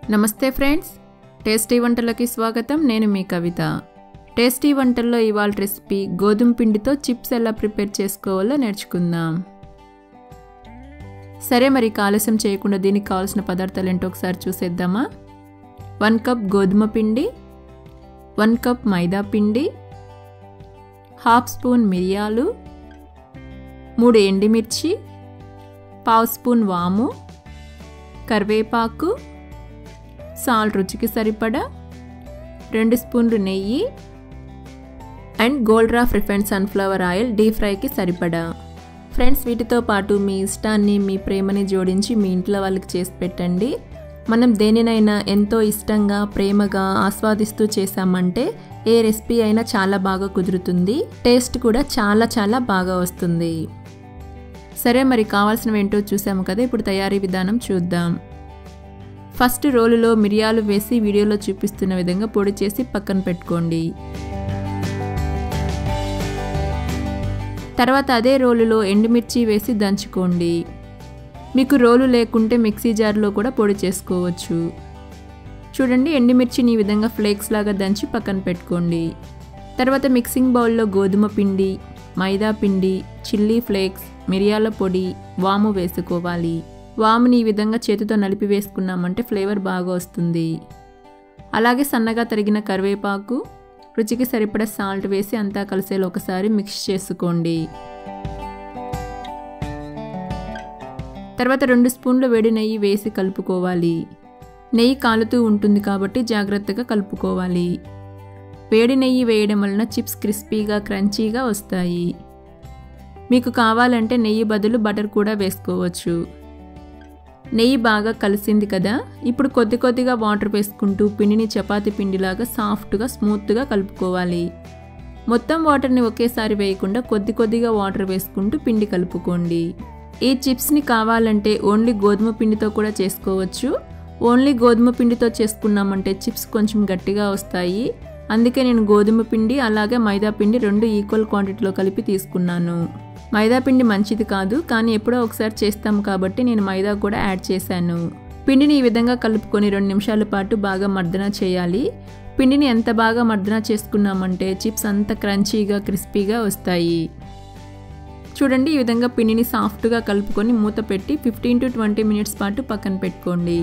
నమస్తే friends tasty వంటలకి స్వాగతం నేను మీ కవిత టేస్టీ వంటల్లో ఇవాళ రెసిపీ గోధుమ పిండితో చిప్స్ ఎలా ప్రిపేర్ చేసుకోవాలో నేర్చుకుందాం సరే మరి ఆలస్యం చేయకుండా దీనికి కావాల్సిన పదార్థాలు ఏంటో ఒకసారి చూసేద్దామా వన్ కప్ గోధుమ పిండి వన్ కప్ మైదా పిండి హాఫ్ స్పూన్ మిరియాలు మూడు ఎండిమిర్చి పావు స్పూన్ వాము కరివేపాకు సాల్ట్ రుచికి సరిపడా రెండు స్పూన్లు నెయ్యి అండ్ గోల్డ్ రాఫ్ రిఫైండ్ సన్ఫ్లవర్ ఆయిల్ డీప్ ఫ్రైకి సరిపడా ఫ్రెండ్స్ వీటితో పాటు మీ ఇష్టాన్ని మీ ప్రేమని జోడించి మీ ఇంట్లో వాళ్ళకి చేసి పెట్టండి మనం దేనినైనా ఎంతో ఇష్టంగా ప్రేమగా ఆస్వాదిస్తూ చేసామంటే ఏ రెసిపీ అయినా చాలా బాగా కుదురుతుంది టేస్ట్ కూడా చాలా చాలా బాగా వస్తుంది సరే మరి కావాల్సినవి ఏంటో చూసాము కదా ఇప్పుడు తయారీ విధానం చూద్దాం ఫస్ట్ రోలులో మిరియాలు వేసి వీడియోలో చూపిస్తున్న విధంగా పొడి చేసి పక్కన పెట్టుకోండి తర్వాత అదే రోలులో ఎండుమిర్చి వేసి దంచుకోండి మీకు రోలు లేకుంటే మిక్సీ జార్లో కూడా పొడి చేసుకోవచ్చు చూడండి ఎండుమిర్చిని ఈ విధంగా ఫ్లేక్స్ లాగా దంచి పక్కన పెట్టుకోండి తర్వాత మిక్సింగ్ బౌల్లో గోధుమ పిండి మైదా పిండి చిల్లీ ఫ్లేక్స్ మిరియాల పొడి వాము వేసుకోవాలి వాముని ఈ విధంగా చేతితో నలిపి వేసుకున్నామంటే ఫ్లేవర్ బాగా వస్తుంది అలాగే సన్నగా తరిగిన కరివేపాకు రుచికి సరిపడా సాల్ట్ వేసి అంతా కలిసేలా ఒకసారి మిక్స్ చేసుకోండి తర్వాత రెండు స్పూన్లు వేడి నెయ్యి వేసి కలుపుకోవాలి నెయ్యి కాలుతూ ఉంటుంది కాబట్టి జాగ్రత్తగా కలుపుకోవాలి వేడి నెయ్యి వేయడం వలన చిప్స్ క్రిస్పీగా క్రంచీగా వస్తాయి మీకు కావాలంటే నెయ్యి బదులు బటర్ కూడా వేసుకోవచ్చు నెయ్యి బాగా కలిసింది కదా ఇప్పుడు కొద్ది కొద్దిగా వాటర్ వేసుకుంటూ పిండిని చపాతీ పిండిలాగా సాఫ్ట్గా స్మూత్గా కలుపుకోవాలి మొత్తం వాటర్ని ఒకేసారి వేయకుండా కొద్ది కొద్దిగా వాటర్ వేసుకుంటూ పిండి కలుపుకోండి ఈ చిప్స్ని కావాలంటే ఓన్లీ గోధుమ పిండితో కూడా చేసుకోవచ్చు ఓన్లీ గోధుమ పిండితో చేసుకున్నామంటే చిప్స్ కొంచెం గట్టిగా వస్తాయి అందుకే నేను గోధుమ పిండి అలాగే మైదా పిండి రెండు ఈక్వల్ క్వాంటిటీలో కలిపి తీసుకున్నాను మైదా పిండి మంచిది కాదు కానీ ఎప్పుడో ఒకసారి చేస్తాం కాబట్టి నేను మైదా కూడా యాడ్ చేశాను పిండిని ఈ విధంగా కలుపుకొని రెండు నిమిషాల పాటు బాగా మర్దన చేయాలి పిండిని ఎంత బాగా మర్దన చేసుకున్నామంటే చిప్స్ అంత క్రంచీగా క్రిస్పీగా వస్తాయి చూడండి ఈ విధంగా పిండిని సాఫ్ట్గా కలుపుకొని మూత పెట్టి ఫిఫ్టీన్ టు ట్వంటీ మినిట్స్ పాటు పక్కన పెట్టుకోండి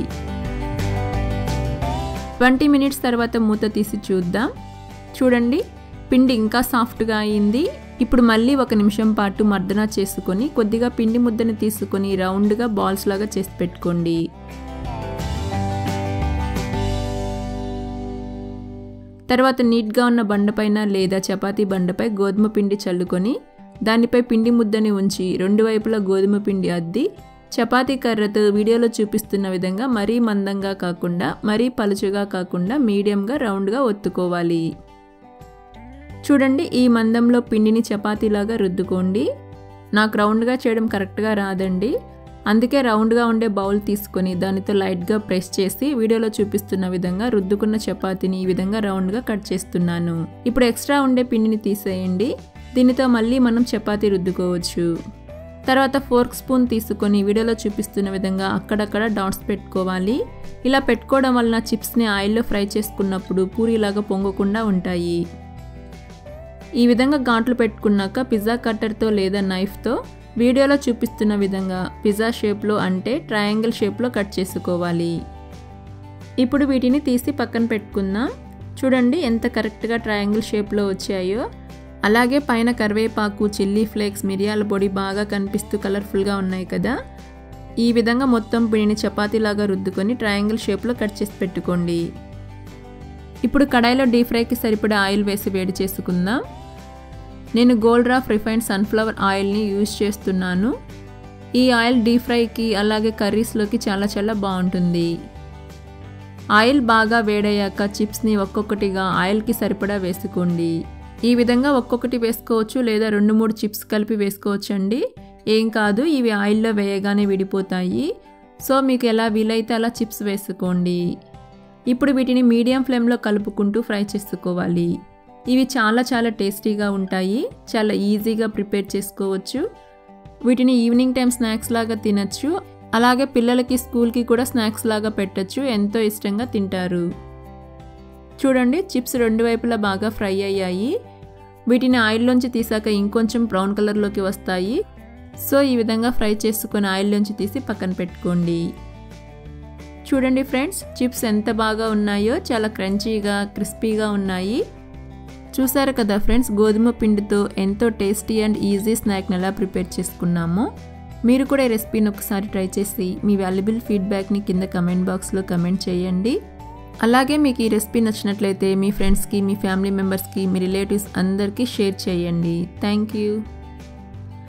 ట్వంటీ మినిట్స్ తర్వాత మూత తీసి చూద్దాం చూడండి పిండి ఇంకా సాఫ్ట్గా అయింది ఇప్పుడు మళ్ళీ ఒక నిమిషం పాటు మర్దన చేసుకొని కొద్దిగా పిండి ముద్దను తీసుకొని రౌండ్గా బాల్స్ లాగా చేసి పెట్టుకోండి తర్వాత నీట్గా ఉన్న బండపైన లేదా చపాతీ బండపై గోధుమ పిండి చల్లుకొని దానిపై పిండి ముద్దని ఉంచి రెండు వైపులా గోధుమ పిండి అద్ది చపాతీ కర్రతో వీడియోలో చూపిస్తున్న విధంగా మరీ మందంగా కాకుండా మరీ పలుచుగా కాకుండా మీడియంగా రౌండ్గా ఒత్తుకోవాలి చూడండి ఈ మందంలో పిండిని చపాతీలాగా రుద్దుకోండి నాకు రౌండ్గా చేయడం కరెక్ట్గా రాదండి అందుకే రౌండ్గా ఉండే బౌల్ తీసుకొని దానితో లైట్గా ప్రెస్ చేసి వీడియోలో చూపిస్తున్న విధంగా రుద్దుకున్న చపాతీని ఈ విధంగా రౌండ్గా కట్ చేస్తున్నాను ఇప్పుడు ఎక్స్ట్రా ఉండే పిండిని తీసేయండి దీనితో మళ్ళీ మనం చపాతీ రుద్దుకోవచ్చు తర్వాత ఫోర్క్ స్పూన్ తీసుకొని వీడియోలో చూపిస్తున్న విధంగా అక్కడక్కడ డాట్స్ పెట్టుకోవాలి ఇలా పెట్టుకోవడం వలన చిప్స్ని ఆయిల్లో ఫ్రై చేసుకున్నప్పుడు పూరిలాగా పొంగకుండా ఉంటాయి ఈ విధంగా గాంట్లు పెట్టుకున్నాక పిజ్జా కట్టర్తో లేదా నైఫ్తో వీడియోలో చూపిస్తున్న విధంగా పిజ్జా షేప్లో అంటే ట్రయాంగిల్ షేప్లో కట్ చేసుకోవాలి ఇప్పుడు వీటిని తీసి పక్కన పెట్టుకుందాం చూడండి ఎంత కరెక్ట్గా ట్రయాంగిల్ షేప్లో వచ్చాయో అలాగే పైన కరివేపాకు చిల్లీ ఫ్లేక్స్ మిరియాల పొడి బాగా కనిపిస్తూ కలర్ఫుల్గా ఉన్నాయి కదా ఈ విధంగా మొత్తం పిండిని చపాతీలాగా రుద్దుకొని ట్రయాంగిల్ షేప్లో కట్ చేసి పెట్టుకోండి ఇప్పుడు కడాయిలో డీప్ ఫ్రైకి సరిపడా ఆయిల్ వేసి వేడి చేసుకుందాం నేను గోల్డ్ రాఫ్ రిఫైన్డ్ సన్ఫ్లవర్ ఆయిల్ని యూజ్ చేస్తున్నాను ఈ ఆయిల్ డీప్ ఫ్రైకి అలాగే కర్రీస్లోకి చాలా చాలా బాగుంటుంది ఆయిల్ బాగా వేడయ్యాక చిప్స్ని ఒక్కొక్కటిగా ఆయిల్కి సరిపడా వేసుకోండి ఈ విధంగా ఒక్కొక్కటి వేసుకోవచ్చు లేదా రెండు మూడు చిప్స్ కలిపి వేసుకోవచ్చు అండి ఏం కాదు ఇవి ఆయిల్లో వేయగానే విడిపోతాయి సో మీకు ఎలా వీలైతే అలా చిప్స్ వేసుకోండి ఇప్పుడు వీటిని మీడియం ఫ్లేమ్లో కలుపుకుంటూ ఫ్రై చేసుకోవాలి ఇవి చాలా చాలా టేస్టీగా ఉంటాయి చాలా ఈజీగా ప్రిపేర్ చేసుకోవచ్చు వీటిని ఈవినింగ్ టైం స్నాక్స్ లాగా తినచ్చు అలాగే పిల్లలకి స్కూల్కి కూడా స్నాక్స్ లాగా పెట్టచ్చు ఎంతో ఇష్టంగా తింటారు చూడండి చిప్స్ రెండు వైపులా బాగా ఫ్రై అయ్యాయి వీటిని ఆయిల్లోంచి తీసాక ఇంకొంచెం బ్రౌన్ కలర్లోకి వస్తాయి సో ఈ విధంగా ఫ్రై చేసుకొని ఆయిల్లోంచి తీసి పక్కన పెట్టుకోండి చూడండి ఫ్రెండ్స్ చిప్స్ ఎంత బాగా ఉన్నాయో చాలా క్రంచీగా క్రిస్పీగా ఉన్నాయి చూసారు కదా ఫ్రెండ్స్ గోధుమ పిండితో ఎంతో టేస్టీ అండ్ ఈజీ స్నాక్ని ఎలా ప్రిపేర్ చేసుకున్నామో మీరు కూడా ఈ రెసిపీని ఒకసారి ట్రై చేసి మీ వాల్యుబుల్ ఫీడ్బ్యాక్ని కింద కమెంట్ బాక్స్లో కమెంట్ చేయండి అలాగే మీకు ఈ రెసిపీ నచ్చినట్లయితే మీ ఫ్రెండ్స్కి మీ ఫ్యామిలీ మెంబర్స్కి మీ రిలేటివ్స్ అందరికీ షేర్ చేయండి థ్యాంక్ యూ